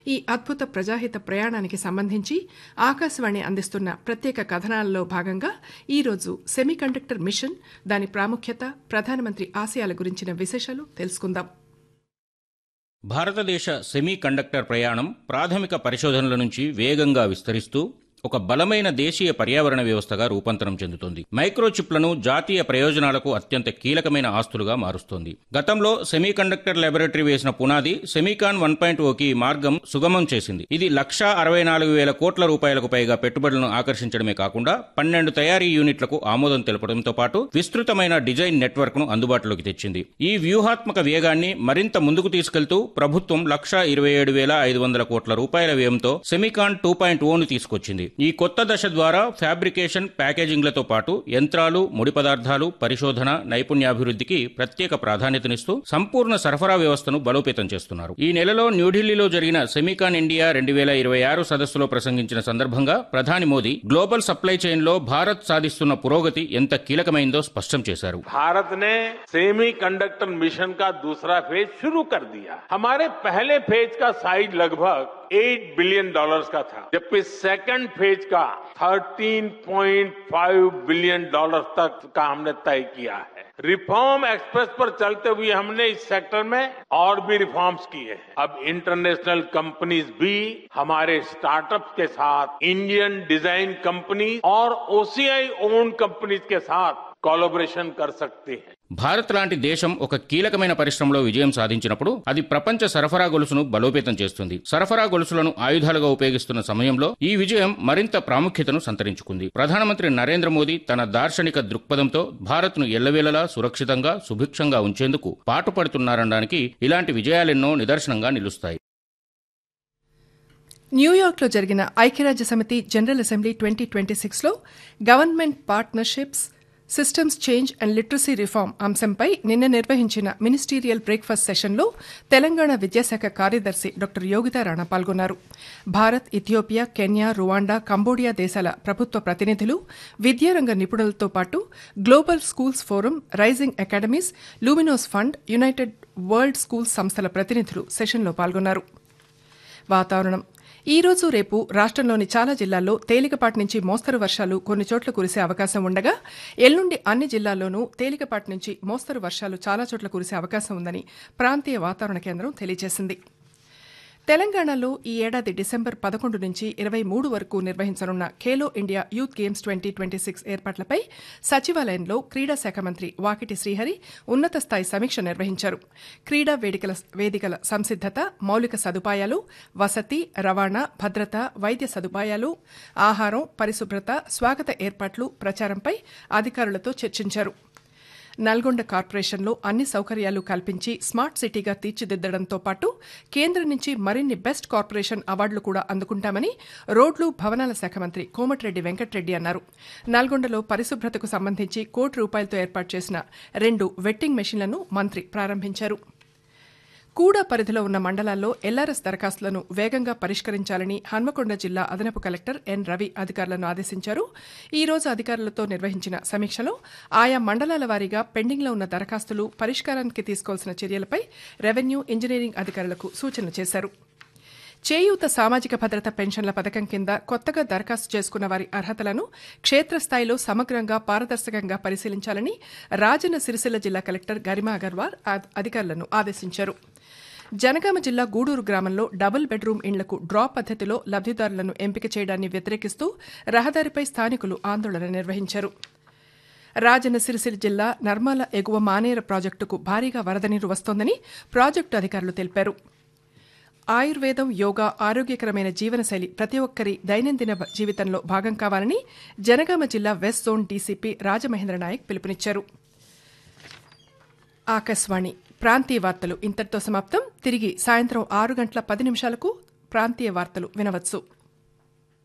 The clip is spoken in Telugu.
ఈ అద్భుత ప్రజాహిత ప్రయాణానికి సంబంధించి ఆకాశవాణి అందిస్తున్న ప్రత్యేక కథనాలలో భాగంగా ఈరోజు సెమీకండక్టర్ మిషన్ దాని ప్రాముఖ్యత ప్రధానమంత్రి ఆశయాల గురించిన విశేషాలు తెలుసుకుందాం భారతదేశ సెమీ కండక్టర్ ప్రయాణం ప్రాథమిక పరిశోధనల నుంచి వేగంగా విస్తరిస్తూ ఒక బలమైన దేశీయ పర్యావరణ వ్యవస్థగా రూపాంతరం చెందుతోంది మైక్రోచిప్లను జాతీయ ప్రయోజనాలకు అత్యంత కీలకమైన ఆస్తులుగా మారుస్తోంది గతంలో సెమీ కండక్టర్ లాబొరేటరీ వేసిన పునాది సెమీకాన్ వన్ పాయింట్ ఓకి మార్గం సుగమం చేసింది ఇది లక్షా అరవై నాలుగు వేల కోట్ల రూపాయలకు పైగా పెట్టుబడులను ఆకర్షించడమే కాకుండా పన్నెండు తయారీ యూనిట్లకు ఆమోదం తెలపడంతో పాటు విస్తృతమైన డిజైన్ నెట్వర్క్ ను అందుబాటులోకి తెచ్చింది ఈ వ్యూహాత్మక వేగాన్ని మరింత ముందుకు తీసుకెళ్తూ ప్రభుత్వం లక్షా ఇరవై ఏడు వేల ఐదు వందల కోట్ల రూపాయల వ్యయంతో సెమీకాన్ టూ పాయింట్ ఓను తీసుకొచ్చింది ఈ కొత్త దశ ద్వారా ఫ్యాబ్రికేషన్ ప్యాకేజింగ్లతో పాటు యంత్రాలు ముడి పదార్థాలు పరిశోధన నైపుణ్యాభివృద్ధికి ప్రత్యేక ప్రాధాన్యతనిస్తూ సంపూర్ణ సరఫరా వ్యవస్థను బలోపేతం చేస్తున్నారు ఈ నెలలో న్యూఢిల్లీలో జరిగిన సెమీకాన్ ఇండియా రెండు వేల ఇరవై ఆరు సదస్సులో ప్రసంగించిన సందర్భంగా ప్రధాని మోదీ గ్లోబల్ సప్లై చైన్ లో భారత్ సాధిస్తున్న పురోగతి ఎంత కీలకమైందో స్పష్టం చేశారు भारत ने सेमी कंडक्टर मिशन का दूसरा फेज शुरू कर दिया हमारे पहले फेज का साइज लगभग 8 बिलियन डॉलर्स का था जबकि सेकंड फेज का 13.5 बिलियन डॉलर तक का हमने तय किया है रिफॉर्म एक्सप्रेस पर चलते हुए हमने इस सेक्टर में और भी रिफॉर्म्स किए हैं अब इंटरनेशनल कंपनीज भी हमारे स्टार्टअप के साथ इंडियन डिजाइन कंपनी और ओसीआई ओन कंपनीज के साथ कोलोब्रेशन कर सकती है భారత్ లాంటి దేశం ఒక కీలకమైన పరిశ్రమలో విజయం సాధించినప్పుడు అది ప్రపంచ సరఫరా గొలుసును బలోపేతం చేస్తుంది సరఫరా గొలుసులను ఆయుధాలుగా ఉపయోగిస్తున్న సమయంలో ఈ విజయం మరింత ప్రాముఖ్యతను సంతరించుకుంది ప్రధానమంత్రి నరేంద్ర మోదీ తన దార్శనిక దృక్పథంతో భారత్ను ఎల్లవేళలా సురక్షితంగా సుభిక్షంగా ఉంచేందుకు పాటుపడుతున్నారనడానికి ఇలాంటి విజయాలెన్నో నిదర్శనంగా నిలుస్తాయి న్యూయార్క్లో జరిగిన ఐక్యరాజ్య సమితి జనరల్ అసెంబ్లీ ట్వంటీ ట్వంటీ సిక్స్లో government partnerships systems change and literacy reform అంశంపై నిన్న నిర్వహించిన మినిస్టీరియల్ బ్రేక్ఫాస్ట్ సెషన్లో తెలంగాణ విద్యాశాఖ కార్యదర్శి డాక్టర్ యోగితా రాణా పాల్గొన్నారు Bharat Ethiopia Kenya Rwanda Cambodia దేశాల ప్రభుత్వ ప్రతినిధులు విద్యారంగ నిపుణులతో పాటు global schools forum rising academies Luminos fund united world schools సంస్థల ప్రతినిధులు సెషన్లో పాల్గొన్నారు వాతావరణం ఈ రోజు రేపు రాష్ట్రంలోని చాలా జిల్లాల్లో తేలికపాటి నుంచి మోస్తరు వర్షాలు కొన్ని చోట్ల కురిసే అవకాశం ఉండగా ఎల్లుండి అన్ని జిల్లాల్లోనూ తేలికపాటి నుంచి మోస్తరు వర్షాలు చాలా చోట్ల కురిసే అవకాశం ఉందని ప్రాంతీయ వాతావరణ కేంద్రం తెలియజేసింది తెలంగాణలో ఈ ఏడాది డిసెంబర్ పదకొండు నుంచి ఇరవై మూడు వరకు నిర్వహించనున్న Khelo India youth games twenty twenty six ఏర్పాట్లపై సచివాలయంలో క్రీడా శాఖ మంత్రి వాకిటి శ్రీహరి ఉన్నత స్థాయి సమీక్ష నిర్వహించారు క్రీడా వేదికల వేదికల సంసిద్దత మౌలిక సదుపాయాలు వసతి రవాణా భద్రత వైద్య సదుపాయాలు ఆహారం పరిశుభ్రత స్వాగత ఏర్పాట్లు ప్రచారంపై అధికారులతో చర్చించారు నల్గొండ కార్పొరేషన్లో అన్ని సౌకర్యాలు కల్పించి స్మార్ట్ సిటీగా తీర్చిదిద్దడంతో పాటు కేంద్రం నుంచి మరిన్ని బెస్ట్ కార్పొరేషన్ అవార్డులు కూడా అందుకుంటామని రోడ్లు భవనాల శాఖ మంత్రి కోమటిరెడ్డి వెంకటరెడ్డి అన్నారు నల్గొండలో పరిశుభ్రతకు సంబంధించి కోటి రూపాయలతో ఏర్పాటు చేసిన రెండు వెట్టింగ్ మెషిన్లను మంత్రి ప్రారంభించారు కూడా పరిధిలో ఉన్న మండలాల్లో ఎల్ఆర్ఎస్ దరఖాస్తులను వేగంగా పరిష్కరించాలని హన్మకొండ జిల్లా అదనపు కలెక్టర్ ఎన్ రవి అధికారులను ఆదేశించారు ఈ రోజు అధికారులతో నిర్వహించిన సమీక్షలో ఆయా మండలాల వారీగా పెండింగ్లో ఉన్న దరఖాస్తులు పరిష్కారానికి తీసుకోవాల్సిన చర్యలపై రెవెన్యూ ఇంజనీరింగ్ అధికారులకు సూచనలు చేశారు చేయూత సామాజిక భద్రత పెన్షన్ల పథకం కింద కొత్తగా దరఖాస్తు చేసుకున్న వారి అర్హతలను క్షేత్రస్థాయిలో సమగ్రంగా పారదర్శకంగా పరిశీలించాలని రాజన్న సిరిసిల్ల జిల్లా కలెక్టర్ గరిమా అగర్వాల్ అధికారులను ఆదేశించారు జనగామ జిల్లా గూడూరు గ్రామంలో డబుల్ బెడ్రూమ్ ఇండ్లకు డ్రా పద్దతిలో లబ్దిదారులను ఎంపిక చేయడాన్ని వ్యతిరేకిస్తూ రహదారిపై స్థానికులు ఆందోళన నిర్వహించారు రాజన్న సిరిసిల్ల జిల్లా నర్మాల ఎగువ మానేర ప్రాజెక్టుకు భారీగా వరద నీరు వస్తోందని ప్రాజెక్టు అధికారులు తెలిపారు ఆయుర్వేదం యోగా ఆరోగ్యకరమైన జీవనశైలి ప్రతి ఒక్కరి దైనందిన జీవితంలో భాగం కావాలని జనగామ జిల్లా west zone DCP Rajamahendra Nayak పిలుపునిచ్చారు ఆకాశవాణి ప్రాంతీయ వార్తలు ఇంతటితో సమాప్తం తిరిగి సాయంత్రం ఆరు గంటల పది నిమిషాలకు ప్రాంతీయ వార్తలు వినవచ్చు